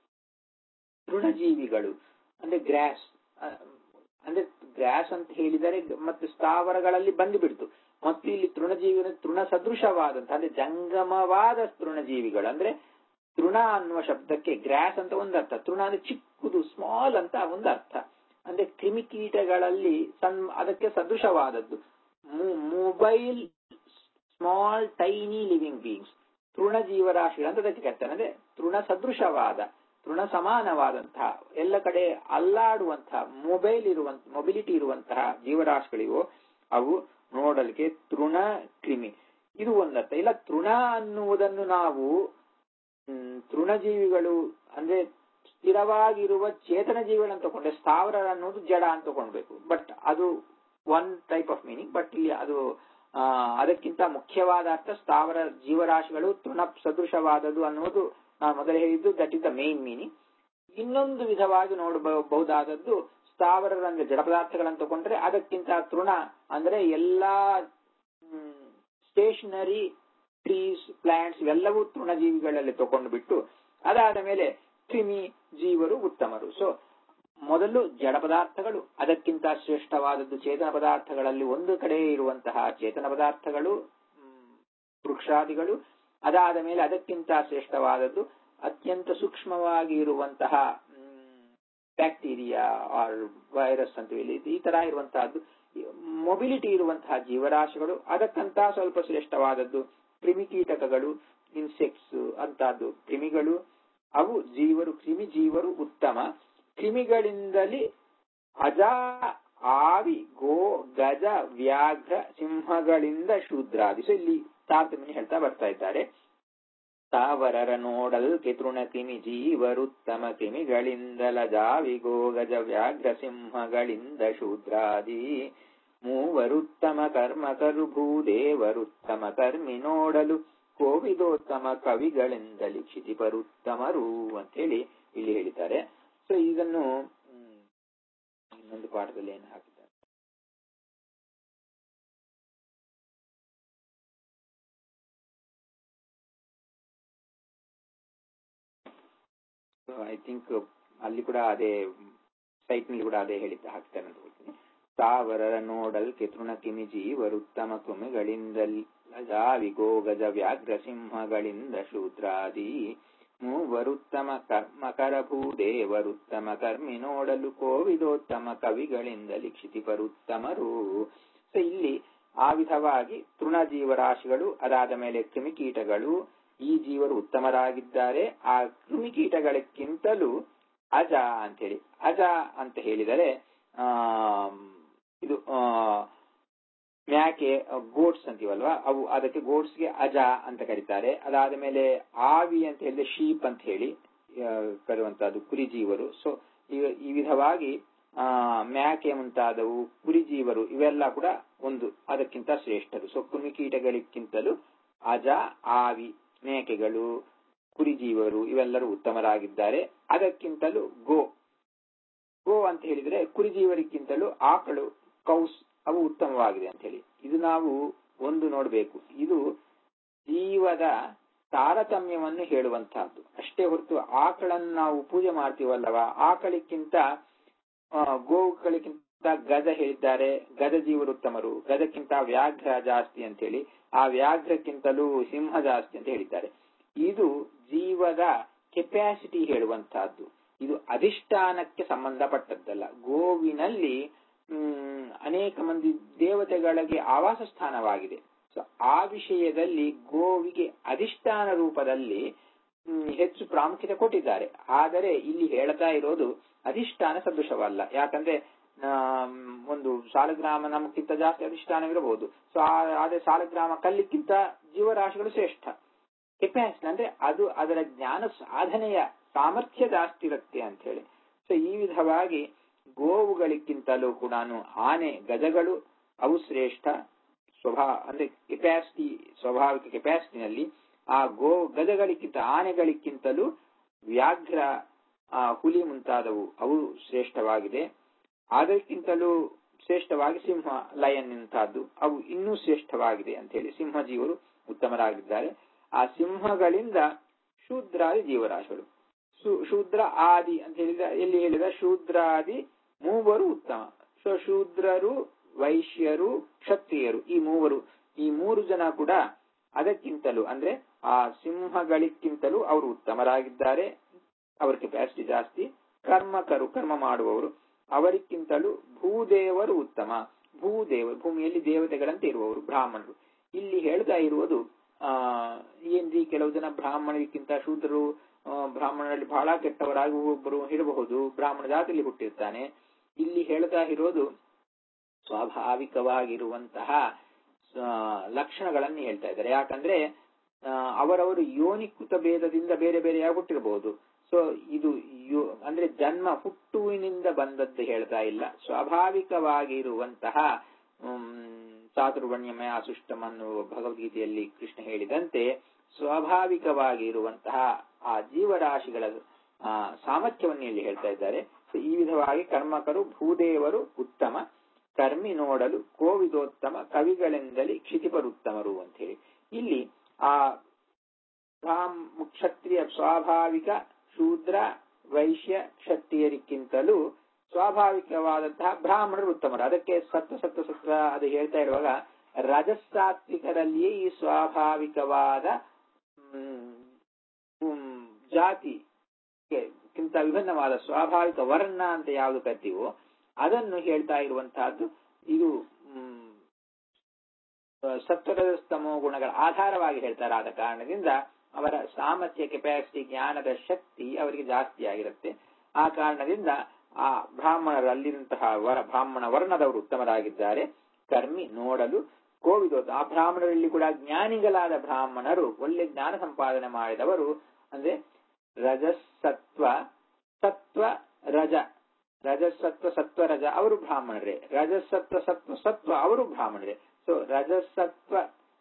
ತೃಣಜೀವಿಗಳು ಅಂದ್ರೆ ಗ್ರಾಸ್ ಅಂದ್ರೆ ಗ್ರಾಸ್ ಅಂತ ಹೇಳಿದರೆ ಮತ್ತು ಸ್ಥಾವರಗಳಲ್ಲಿ ಬಂದು ಬಿಡ್ತು ಮತ್ತು ಇಲ್ಲಿ ತೃಣಜೀವಿ ತೃಣ ಸದೃಶವಾದಂತಹ ಅಂದ್ರೆ ಜಂಗಮವಾದ ತೃಣಜೀವಿಗಳು ಅಂದ್ರೆ ತೃಣ ಅನ್ನುವ ಶಬ್ದಕ್ಕೆ ಗ್ರಾಸ್ ಅಂತ ಒಂದರ್ಥ ತೃಣ ಅಂದ್ರೆ ಚಿಕ್ಕದು ಸ್ಮಾಲ್ ಅಂತ ಒಂದರ್ಥ ಅಂದ್ರೆ ಕ್ರಿಮಿಕೀಟಗಳಲ್ಲಿ ಸನ್ ಅದಕ್ಕೆ ಸದೃಶವಾದದ್ದು mobile small tiny living beings ತೃಣ ಜೀವರಾಶಿಗಳು ಅಂತ ಅದಕ್ಕೆ ಕರ್ತಾನೆ ಅಂದ್ರೆ ತೃಣ ಸದೃಶವಾದ ತೃಣ ಸಮಾನವಾದಂತಹ ಎಲ್ಲ ಕಡೆ ಅಲ್ಲಾಡುವಂತಹ ಮೊಬೈಲ್ ಇರುವಂತ ಮೊಬಿಲಿಟಿ ಇರುವಂತಹ ಜೀವರಾಶಿಗಳಿವು ಅವು ನೋಡಲಿಕ್ಕೆ ತೃಣ ಕ್ರಿಮಿ ಇದು ಒಂದರ್ಥ ಇಲ್ಲ ತೃಣ ಅನ್ನುವುದನ್ನು ನಾವು ಹ್ಮ್, ತೃಣಜೀವಿಗಳು ಅಂದ್ರೆ ಸ್ಥಿರವಾಗಿರುವ ಚೇತನ ಜೀವಿಗಳನ್ನು ತಗೊಂಡ್ರೆ ಸ್ಥಾವರ ಅನ್ನೋದು ಜಡ ಅಂತ ತಗೊಳ್ಬೇಕು ಬಟ್ ಅದು one type of meaning but ಇಲ್ಲಿ ಅದು ಆ ಅದಕ್ಕಿಂತ ಮುಖ್ಯವಾದ ಅರ್ಥ ಸ್ಥಾವರ ಜೀವರಾಶಿಗಳು ತೃಣ ಸದೃಶವಾದದು ಅನ್ನುವುದು ನಾನು ಮೊದಲೇ ಹೇಳಿದ್ದು that is the main meaning ಇನ್ನೊಂದು ವಿಧವಾಗಿ ನೋಡಬಹುದಾದದ್ದು ಸ್ಥಾವರ ಅಂದ್ರೆ ಜಡ ಪದಾರ್ಥಗಳನ್ನು ತಗೊಂಡ್ರೆ ಅದಕ್ಕಿಂತ ತೃಣ ಅಂದ್ರೆ ಎಲ್ಲಾ ಸ್ಟೇಷನರಿ ಟ್ರೀಸ್ ಪ್ಲಾಂಟ್ಸ್ ಇವೆಲ್ಲವೂ ತೃಣಜೀವಿಗಳಲ್ಲಿ ತಗೊಂಡು ಬಿಟ್ಟು ಅದಾದ ಮೇಲೆ ಕ್ರಿಮಿ ಜೀವರು ಉತ್ತಮರು ಸೊ ಮೊದಲು ಜಡ ಪದಾರ್ಥಗಳು ಅದಕ್ಕಿಂತ ಶ್ರೇಷ್ಠವಾದದ್ದು ಚೇತನ ಪದಾರ್ಥಗಳಲ್ಲಿ ಒಂದು ಕಡೆ ಇರುವಂತಹ ಚೇತನ ಪದಾರ್ಥಗಳು ವೃಕ್ಷಾದಿಗಳು ಅದಾದ ಮೇಲೆ ಅದಕ್ಕಿಂತ ಶ್ರೇಷ್ಠವಾದದ್ದು ಅತ್ಯಂತ ಸೂಕ್ಷ್ಮವಾಗಿ ಇರುವಂತಹ ಬ್ಯಾಕ್ಟೀರಿಯಾ ಆರ್ ವೈರಸ್ ಅಂತ ಹೇಳಿ ಈ ತರ ಇರುವಂತಹದ್ದು ಮೊಬಿಲಿಟಿ ಇರುವಂತಹ ಜೀವರಾಶಿಗಳು ಅದಕ್ಕಂತ ಸ್ವಲ್ಪ ಶ್ರೇಷ್ಠವಾದದ್ದು ಕ್ರಿಮಿಕೀಟಕಗಳು ಇನ್ಸೆಕ್ಟ್ಸ್ ಅಂತಹದ್ದು ಕ್ರಿಮಿಗಳು ಅವು ಜೀವರು ಕ್ರಿಮಿ ಜೀವರು ಉತ್ತಮ ಕ್ರಿಮಿಗಳಿಂದಲೇ ಅಜ ಆವಿ ಗೋ ಗಜ ವ್ಯಾಘ್ರ ಸಿಂಹಗಳಿಂದ ಶೂದ್ರಾದಿ ಸೊ ಇಲ್ಲಿ ತಾರತಮ್ಯ ಹೇಳ್ತಾ ಬರ್ತಾ ಇದ್ದಾರೆ ತಾವರರ ನೋಡಲ್ ಕಿತೃಣ ಕಿಮಿ ಜೀವರುತ್ತಮ ಕಿಮಿಗಳಿಂದಲ ಜಾವಿ ಗೋ ಗಜ ವ್ಯಾಘ್ರ ಸಿಂಹಗಳಿಂದ ಶೂದ್ರಾದಿ ಮೂವರುತ್ತಮ ಕರ್ಮಕರು ಭೂದೇವರುತ್ತಮ ಕರ್ಮಿ ನೋಡಲು ಕೋವಿದೋತ್ತಮ ಕವಿಗಳಿಂದಲಿ ಕ್ಷಿತಿಪರುತ್ತಮರು ಅಂತ ಹೇಳಿ ಇಲ್ಲಿ ಹೇಳಿದ್ದಾರೆ ಸೊ ಇದನ್ನು ಇನ್ನೊಂದು ಪಾಠದಲ್ಲಿ ಏನು ಹಾಕಿದ್ದಾರೆ ಐ ಥಿಂಕ್ ಅಲ್ಲಿ ಕೂಡ ಅದೇ ಸೈಟ್ ನಲ್ಲಿ ಕೂಡ ಅದೇ ಹೇಳಿದ್ದ ಹಾಕ್ತಾರೆ ಅಂತ ಹೇಳ್ತೀನಿ ತಾವರರ ನೋಡಲ್ ಕೆತೃಣ ಕಿಮಿ ಜೀವರುತ್ತಮ ಕುಮಿಗಳಿಂದಲ್ ಜಾವಿ ಗೋಗಜ ವ್ಯಾಘ್ರ ಸಿಂಹಗಳಿಂದ ಶೂದ್ರಾದಿ ಮೂವರುತ್ತಮ ಕರ್ಮಕರ ಭೂದೇವರುತ್ತಮ ಕರ್ಮಿ ನೋಡಲು ಕೋವಿದೋತ್ತಮ ಕವಿಗಳಿಂದಲಿ ಕ್ಷಿತಿಪರುತ್ತಮರು ಸೊ ಇಲ್ಲಿ ಆ ವಿಧವಾಗಿ ತೃಣಜೀವರಾಶಿಗಳು ಅದಾದ ಮೇಲೆ ಕ್ರಿಮಿಕೀಟಗಳು ಈ ಜೀವರು ಉತ್ತಮರಾಗಿದ್ದಾರೆ ಆ ಕ್ರಿಮಿಕೀಟಗಳಕ್ಕಿಂತಲೂ ಅಜ ಅಂತ ಹೇಳಿ ಅಜ ಅಂತ ಹೇಳಿದರೆ ಆ ಇದು ಮ್ಯಾಕೆ ಗೋಟ್ಸ್ ಅಂತೀವಲ್ವಾ ಅವು ಅದಕ್ಕೆ ಗೋಟ್ಸ್ಗೆ ಅಜ ಅಂತ ಕರೀತಾರೆ ಅದಾದ ಮೇಲೆ ಆವಿ ಅಂತ ಹೇಳಿದ್ರೆ ಶೀಪ್ ಅಂತ ಹೇಳಿ ಕರೆಯುವಂತಹದ್ದು ಕುರಿಜೀವರು ಸೊ ಈ ವಿಧವಾಗಿ ಆ ಮ್ಯಾಕೆ ಮುಂತಾದವು ಕುರಿಜೀವರು ಇವೆಲ್ಲ ಕೂಡ ಒಂದು ಅದಕ್ಕಿಂತ ಶ್ರೇಷ್ಠರು ಸೊ ಕ್ರಿಮಿಕೀಟಗಳಿಗಿಂತಲೂ ಅಜ ಆವಿ ಮೇಕೆಗಳು ಕುರಿಜೀವರು ಇವೆಲ್ಲರೂ ಉತ್ತಮರಾಗಿದ್ದಾರೆ ಅದಕ್ಕಿಂತಲೂ ಗೋ ಗೋ ಅಂತ ಹೇಳಿದ್ರೆ ಕುರಿಜೀವರಿಗಿಂತಲೂ ಆಕಳು ಕೌಸ್ ಅವು ಉತ್ತಮವಾಗಿದೆ ಅಂತ ಹೇಳಿ ಇದು ನಾವು ಒಂದು ನೋಡಬೇಕು ಇದು ಜೀವದ ತಾರತಮ್ಯವನ್ನು ಹೇಳುವಂತಹದ್ದು ಅಷ್ಟೇ ಹೊರತು ಆಕಳನ್ನು ನಾವು ಪೂಜೆ ಮಾಡ್ತೀವಲ್ಲವ ಆಕಳಿಕ್ಕಿಂತ ಗೋವುಗಳಿಗಿಂತ ಗಜ ಹೇಳಿದ್ದಾರೆ ಗಜ ಜೀವರು ಉತ್ತಮರು ಗಜಕ್ಕಿಂತ ವ್ಯಾಘ್ರ ಜಾಸ್ತಿ ಅಂತ ಹೇಳಿ ಆ ವ್ಯಾಘ್ರಕ್ಕಿಂತಲೂ ಸಿಂಹ ಜಾಸ್ತಿ ಅಂತ ಹೇಳಿದ್ದಾರೆ ಇದು ಜೀವದ ಕೆಪಾಸಿಟಿ ಹೇಳುವಂತಹದ್ದು ಇದು ಅಧಿಷ್ಠಾನಕ್ಕೆ ಸಂಬಂಧಪಟ್ಟದ್ದಲ್ಲ ಗೋವಿನಲ್ಲಿ ಹ್ಮ್ ಅನೇಕ ಮಂದಿ ದೇವತೆಗಳಿಗೆ ಆವಾಸ ಸ್ಥಾನವಾಗಿದೆ ಸೊ ಆ ವಿಷಯದಲ್ಲಿ ಗೋವಿಗೆ ಅಧಿಷ್ಠಾನ ರೂಪದಲ್ಲಿ ಹೆಚ್ಚು ಪ್ರಾಮುಖ್ಯತೆ ಕೊಟ್ಟಿದ್ದಾರೆ ಆದರೆ ಇಲ್ಲಿ ಹೇಳ್ತಾ ಇರೋದು ಅಧಿಷ್ಠಾನ ಸದೃಶವಲ್ಲ ಯಾಕಂದ್ರೆ ಒಂದು ಸಾಲಗ್ರಾಮ ನಮಗಿಂತ ಜಾಸ್ತಿ ಅಧಿಷ್ಠಾನವಿರಬಹುದು ಸೊ ಆದ್ರೆ ಸಾಲಗ್ರಾಮ ಕಲ್ಲಿಕ್ಕಿಂತ ಜೀವರಾಶಿಗಳು ಶ್ರೇಷ್ಠ ಕೆಪಾಸಿಟಿ ಅಂದ್ರೆ ಅದು ಅದರ ಜ್ಞಾನ ಸಾಧನೆಯ ಸಾಮರ್ಥ್ಯ ಜಾಸ್ತಿ ಇರುತ್ತೆ ಅಂತ ಹೇಳಿ ಸೊ ಈ ವಿಧವಾಗಿ ಗೋವುಗಳಿಗಿಂತಲೂ ಕೂಡ ಆನೆ ಗಜಗಳು ಅವು ಶ್ರೇಷ್ಠ ಸ್ವಭಾವ ಅಂದ್ರೆ ಕೆಪಾಸಿಟಿ ಸ್ವಾಭಾವಿಕ ಕೆಪಾಸಿಟಿನಲ್ಲಿ ಆ ಗೋ ಗಜಗಳಿಗಿಂತ ಆನೆಗಳಿಗಿಂತಲೂ ವ್ಯಾಘ್ರ ಆ ಹುಲಿ ಮುಂತಾದವು ಅವು ಶ್ರೇಷ್ಠವಾಗಿದೆ ಅದಕ್ಕಿಂತಲೂ ಶ್ರೇಷ್ಠವಾಗಿ ಸಿಂಹ ಲಯನ್ ಮುಂತಾದ್ದು ಅವು ಇನ್ನೂ ಶ್ರೇಷ್ಠವಾಗಿದೆ ಅಂತ ಹೇಳಿ ಸಿಂಹ ಜೀವರು ಉತ್ತಮರಾಗಿದ್ದಾರೆ ಆ ಸಿಂಹಗಳಿಂದ ಶೂದ್ರಾದಿ ಜೀವರಾಶಿಗಳು ಶೂದ್ರ ಆದಿ ಅಂತ ಹೇಳಿದ ಎಲ್ಲಿ ಹೇಳಿದ ಶೂದ್ರಾದಿ ಮೂವರು ಉತ್ತಮ ಸೊ ಶೂದ್ರರು ವೈಶ್ಯರು ಕ್ಷತ್ರಿಯರು ಈ ಮೂವರು ಈ ಮೂರು ಜನ ಕೂಡ ಅದಕ್ಕಿಂತಲೂ ಅಂದ್ರೆ ಆ ಸಿಂಹಗಳಿಗಿಂತಲೂ ಅವರು ಉತ್ತಮರಾಗಿದ್ದಾರೆ ಅವರ ಕೆಪಾಸಿಟಿ ಜಾಸ್ತಿ ಕರ್ಮಕರು ಕರ್ಮ ಮಾಡುವವರು ಅವರಿಗಿಂತಲೂ ಭೂದೇವರು ಉತ್ತಮ ಭೂದೇವರು ಭೂಮಿಯಲ್ಲಿ ದೇವತೆಗಳಂತೆ ಇರುವವರು ಬ್ರಾಹ್ಮಣರು ಇಲ್ಲಿ ಹೇಳ್ತಾ ಇರುವುದು ಆ ಏನ್ರಿ ಕೆಲವು ಜನ ಬ್ರಾಹ್ಮಣರಿಗಿಂತ ಶೂದ್ರರು ಬ್ರಾಹ್ಮಣರಲ್ಲಿ ಬಹಳ ಕೆಟ್ಟವರಾಗಿ ಒಬ್ಬರು ಇರಬಹುದು ಬ್ರಾಹ್ಮಣ ಜಾತಿಯಲ್ಲಿ ಹುಟ್ಟಿರ್ತಾನೆ ಇಲ್ಲಿ ಹೇಳ್ತಾ ಇರೋದು ಸ್ವಾಭಾವಿಕವಾಗಿರುವಂತಹ ಲಕ್ಷಣಗಳನ್ನು ಹೇಳ್ತಾ ಇದ್ದಾರೆ ಯಾಕಂದ್ರೆ ಅವರವರು ಯೋನಿಕೃತ ಭೇದದಿಂದ ಬೇರೆ ಬೇರೆಯಾಗಿ ಹುಟ್ಟಿರಬಹುದು ಸೊ ಇದು ಅಂದ್ರೆ ಜನ್ಮ ಹುಟ್ಟುವಿನಿಂದ ಬಂದದ್ದು ಹೇಳ್ತಾ ಇಲ್ಲ ಸ್ವಾಭಾವಿಕವಾಗಿರುವಂತಹ ಚಾತುರ್ವಣ್ಯಮಯ ಸುಷ್ಟಂ ಅನ್ನುವ ಭಗವದ್ಗೀತೆಯಲ್ಲಿ ಕೃಷ್ಣ ಹೇಳಿದಂತೆ ಸ್ವಾಭಾವಿಕವಾಗಿ ಇರುವಂತಹ ಆ ಜೀವರಾಶಿಗಳ ಆ ಸಾಮರ್ಥ್ಯವನ್ನು ಇಲ್ಲಿ ಹೇಳ್ತಾ ಇದ್ದಾರೆ ಈ ವಿಧವಾಗಿ ಕರ್ಮಕರು ಭೂದೇವರು ಉತ್ತಮ ಕರ್ಮಿ ನೋಡಲು ಕೋವಿದೋತ್ತಮ ಕವಿಗಳೆಂದಲಿ ಕ್ಷಿತಿಪರುತ್ತಮರು ಅಂತ ಹೇಳಿ ಇಲ್ಲಿ ಆ ಬ್ರಾಹ್ಮ ಕ್ಷತ್ರಿಯ ಸ್ವಾಭಾವಿಕ ಶೂದ್ರ ವೈಶ್ಯ ಕ್ಷತ್ರಿಯರಿಗಿಂತಲೂ ಸ್ವಾಭಾವಿಕವಾದಂತಹ ಬ್ರಾಹ್ಮಣರು ಉತ್ತಮರು ಅದಕ್ಕೆ ಸತ್ವ ಸತ್ವ ಸತ್ವ ಅದು ಹೇಳ್ತಾ ಇರುವಾಗ ರಜಸ್ಸಾತ್ವಿಕರಲ್ಲಿಯೇ ಈ ಸ್ವಾಭಾವಿಕವಾದ ಜಾತಿ ಕ್ಕಿಂತ ವಿಭಿನ್ನವಾದ ಸ್ವಾಭಾವಿಕ ವರ್ಣ ಅಂತ ಯಾವುದು ಕರಿತೀವೋ ಅದನ್ನು ಹೇಳ್ತಾ ಇರುವಂತಹದ್ದು ಇದು ಸತ್ವರಸ್ತಮೋ ಗುಣಗಳ ಆಧಾರವಾಗಿ ಹೇಳ್ತಾರೆ ಆದ ಕಾರಣದಿಂದ ಅವರ ಸಾಮರ್ಥ್ಯ ಕೆಪಾಸಿಟಿ ಜ್ಞಾನದ ಶಕ್ತಿ ಅವರಿಗೆ ಜಾಸ್ತಿ ಆಗಿರುತ್ತೆ ಆ ಕಾರಣದಿಂದ ಆ ಬ್ರಾಹ್ಮಣರಲ್ಲಿರುವಂತಹ ವರ ಬ್ರಾಹ್ಮಣ ವರ್ಣದವರು ಉತ್ತಮರಾಗಿದ್ದಾರೆ ಕರ್ಮಿ ನೋಡಲು ಕೋವಿದೋತ ಆ ಬ್ರಾಹ್ಮಣರಲ್ಲಿ ಕೂಡ ಜ್ಞಾನಿಗಳಾದ ಬ್ರಾಹ್ಮಣರು ಒಳ್ಳೆ ಜ್ಞಾನ ಸಂಪಾದನೆ ಮಾಡಿದವರು ಅಂದ್ರೆ ರಜಸತ್ವ ಸತ್ವ ರಜ ರಜಸತ್ವ ಸತ್ವ ರಜ ಅವರು ಬ್ರಾಹ್ಮಣರೇ ರಜಸತ್ವ ಸತ್ವ ಸತ್ವ ಅವರು ಬ್ರಾಹ್ಮಣರೇ ಸೊ ರಜಸತ್ವ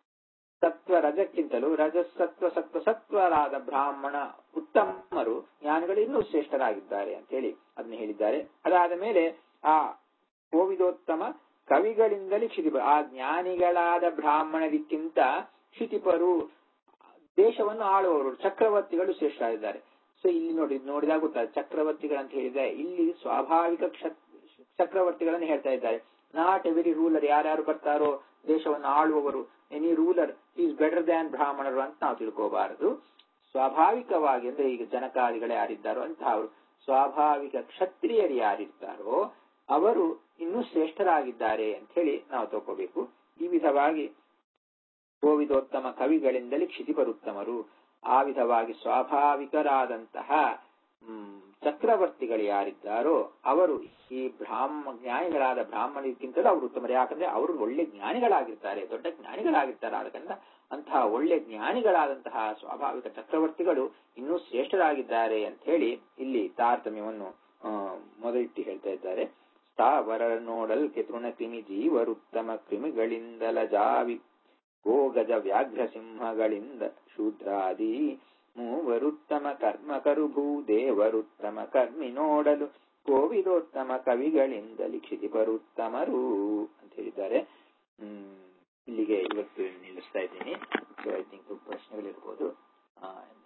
ಸತ್ವ ರಜಕ್ಕಿಂತಲೂ ರಜಸತ್ವ ಸತ್ವ ಸತ್ವರಾದ ಬ್ರಾಹ್ಮಣ ಉತ್ತಮರು ಜ್ಞಾನಿಗಳು ಇನ್ನೂ ಶ್ರೇಷ್ಠರಾಗಿದ್ದಾರೆ ಅಂತ ಹೇಳಿ ಅದನ್ನ ಹೇಳಿದ್ದಾರೆ ಅದಾದ ಮೇಲೆ ಆ ಕೋವಿದೋತ್ತಮ ಕವಿಗಳಿಂದಲೇ ಕ್ಷಿತಿಪ ಆ ಜ್ಞಾನಿಗಳಾದ ಬ್ರಾಹ್ಮಣರಿಗಿಂತ ಕ್ಷಿತಿಪರು ದೇಶವನ್ನು ಆಳುವವರು ಚಕ್ರವರ್ತಿಗಳು ಶ್ರೇಷ್ಠರಾಗಿದ್ದಾರೆ ಸೊ ಇಲ್ಲಿ ನೋಡಿ ನೋಡಿದಾಗ ಗೊತ್ತಾಗ ಚಕ್ರವರ್ತಿಗಳಂತ ಹೇಳಿದ್ರೆ ಇಲ್ಲಿ ಸ್ವಾಭಾವಿಕ ಚಕ್ರವರ್ತಿಗಳನ್ನು ಹೇಳ್ತಾ ಇದ್ದಾರೆ ನಾಟ್ ಎವರಿ ರೂಲರ್ ಯಾರ್ಯಾರು ಬರ್ತಾರೋ ದೇಶವನ್ನು ಆಳುವವರು any ruler is better than ಬ್ರಾಹ್ಮಣರು ಅಂತ ನಾವು ತಿಳ್ಕೋಬಾರದು ಸ್ವಾಭಾವಿಕವಾಗಿ ಅಂದ್ರೆ ಈಗ ಜನಕಾದಿಗಳು ಯಾರಿದ್ದಾರೋ ಅಂತ ಅವರು ಸ್ವಾಭಾವಿಕ ಕ್ಷತ್ರಿಯರು ಯಾರಿರ್ತಾರೋ ಅವರು ಇನ್ನೂ ಶ್ರೇಷ್ಠರಾಗಿದ್ದಾರೆ ಅಂತ ಹೇಳಿ ನಾವು ತಗೋಬೇಕು ಈ ವಿಧವಾಗಿ ಕೋವಿದೋತ್ತಮ ಕವಿಗಳಿಂದಲೇ ಕ್ಷಿತಿಪರುತ್ತಮರು ಆ ವಿಧವಾಗಿ ಸ್ವಾಭಾವಿಕರಾದಂತಹ ಹ್ಮ್ ಚಕ್ರವರ್ತಿಗಳು ಯಾರಿದ್ದಾರೋ ಅವರು ಈ ಬ್ರಾಹ್ಮ ಜ್ಞಾನಿಗಳಾದ ಬ್ರಾಹ್ಮಣರಿಗಿಂತಲೂ ಅವರು ಉತ್ತಮರು ಯಾಕಂದ್ರೆ ಅವರು ಒಳ್ಳೆ ಜ್ಞಾನಿಗಳಾಗಿರ್ತಾರೆ ದೊಡ್ಡ ಜ್ಞಾನಿಗಳಾಗಿರ್ತಾರೆ ಅದರಿಂದ ಅಂತಹ ಒಳ್ಳೆ ಜ್ಞಾನಿಗಳಾದಂತಹ ಸ್ವಾಭಾವಿಕ ಚಕ್ರವರ್ತಿಗಳು ಇನ್ನೂ ಶ್ರೇಷ್ಠರಾಗಿದ್ದಾರೆ ಅಂತ ಹೇಳಿ ಇಲ್ಲಿ ತಾರತಮ್ಯವನ್ನು ಮೊದಲಿಟ್ಟು ಹೇಳ್ತಾ ಇದ್ದಾರೆ ಸ್ಥಾವರ ನೋಡಲ್ಕೆ ತೃಣಕ್ರಿಮಿ ಜೀವರುತ್ತಮ ಕ್ರಿಮಿಗಳಿಂದಲ ಜಾವಿ ಗೋಗಜ ವ್ಯಾಘ್ರ ಸಿಂಹಗಳಿಂದ ಶೂದ್ರಾದಿ ಮೂವರುತ್ತಮ ಕರ್ಮಕರು ಭೂದೇವರುತ್ತಮ ಕರ್ಮಿ ನೋಡಲು ಕೋವಿದೋತ್ತಮ ಕವಿಗಳಿಂದಲಿ ಕ್ಷಿತಿಪರುತ್ತಮರು ಅಂತ ಹೇಳಿದ್ದಾರೆ ಹ್ಮ್ ಇಲ್ಲಿಗೆ ಇವತ್ತು ನಿಲ್ಲಿಸ್ತಾ ಇದ್ದೀನಿ ಸೊ ಐ ಥಿಂಕ್ ಪ್ರಶ್ನೆಗಳಿರ್ಬೋದು